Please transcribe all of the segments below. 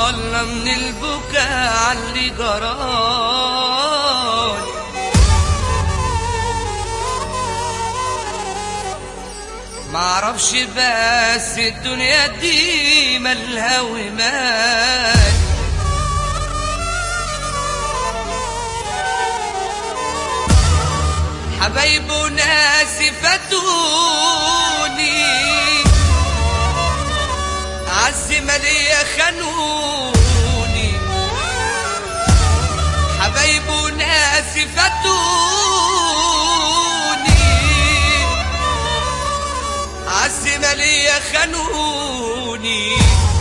ولا من البكاء عاللي جرالي معرفش بس الدنيا دي مالها ومال حبايب وناس فاتوني عز مالية خانوني حبايب وناس فاتوني عز مالية خانوني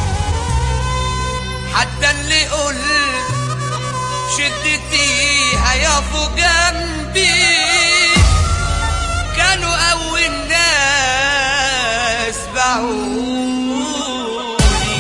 حتى اللي قلت شدتي هيقفوا جنبي كانوا أول ناس باعوني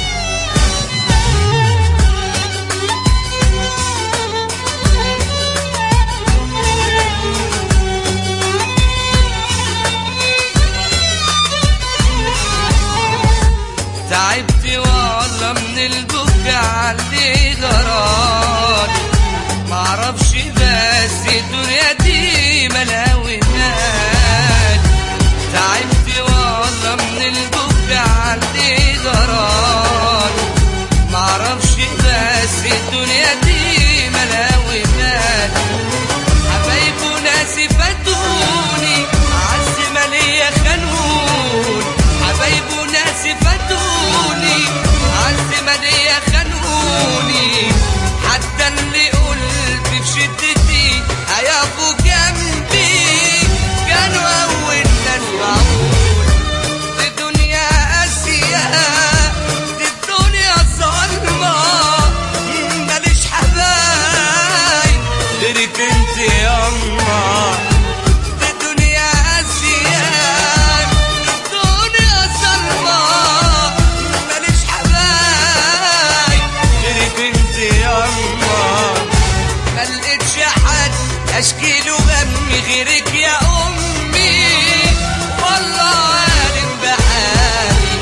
تعبت والله من البكاء عاللي جرالي معرفش بس الدنيا دي ملاوي مال تعبت والله من البكاء عاللي جرالي معرفش بس الدنيا دي ملاوي مال حبايب وناس فاتوني عز مالية خانون حبايب وناس فاتوني عز مالية خانوني حتى اللي قلت في شدتي هيقفوا جنبي كانوا أول ناس معقول دي دنيا قاسية دي الدنيا ظلمة ماليش حبايب غيرك انت ياما دي دنيا قاسية دي الدنيا ظلمة ماليش حبايب غيرك انت ياما ملقتش حد اشكي له غمي غيرك يا امي والله عالم بحالي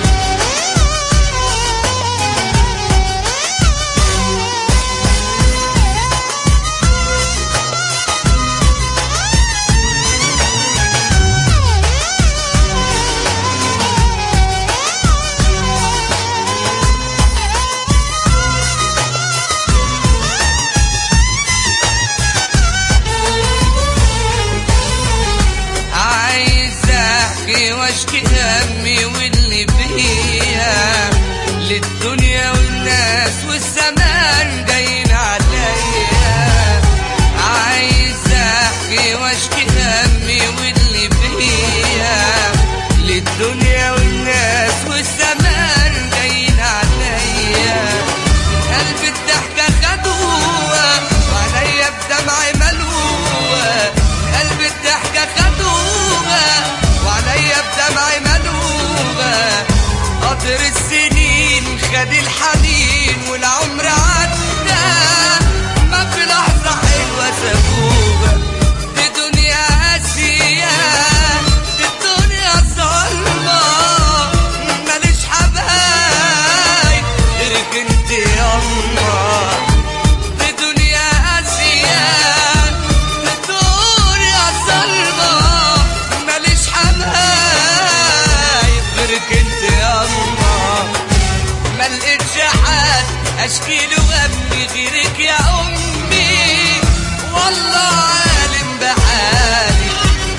عايز احكي واشكي همي واللي فيها للدنيا والناس والزمان جايين عليا عايز احكي واشكي همي واللي فيها للدنيا والناس والزمان جايين عليا قلب الضحكة خدوها وعليا بدمع ملوها قلب الضحكة خدوها وعليا بدمع ملوها قطر السنين خد الحنين والعمر عدى ما في لحظة حلوة سابوها دي دنيا قاسية دي الدنيا ظلمة ماليش حبايب غيرك انت ياما دي دنيا قاسية دي الدنيا ظلمة ماليش حبايب غيرك انت ياما ملقتش حد اشكي له غمي غيرك يا امي والله عالم بحالي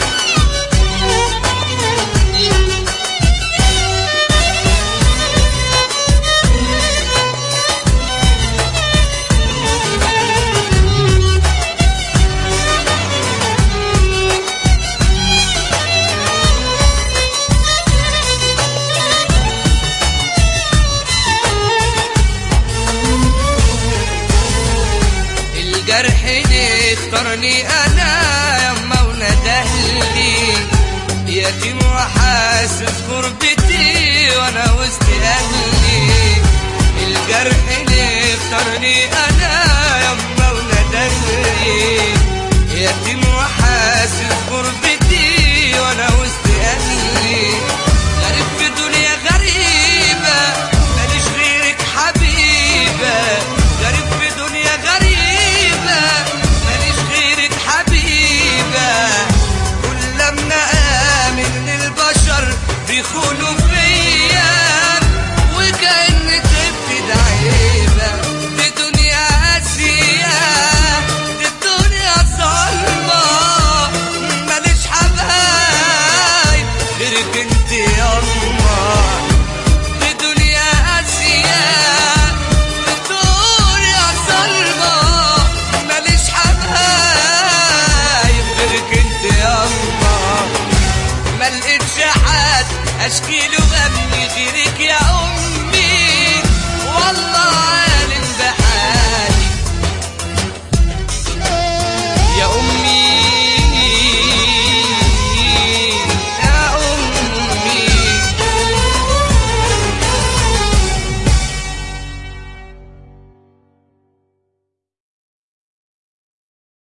الجرح اللي اختارني انا يما وندهلي يتيم وحاسس غربتي وانا وسط اهلي الجرح اللي اختارني انا يما وندهلي يتيم وحاسس غربتي وانا وسط اهلي غريب في دنيا غريبة ماليش غيرك حبيبة غيرك انت يما في دنيا اسيا في دنيا ظلمة ماليش حبايب غيرك انت يما ما لقيتش حد اشكي له غمي غيرك يا امي والله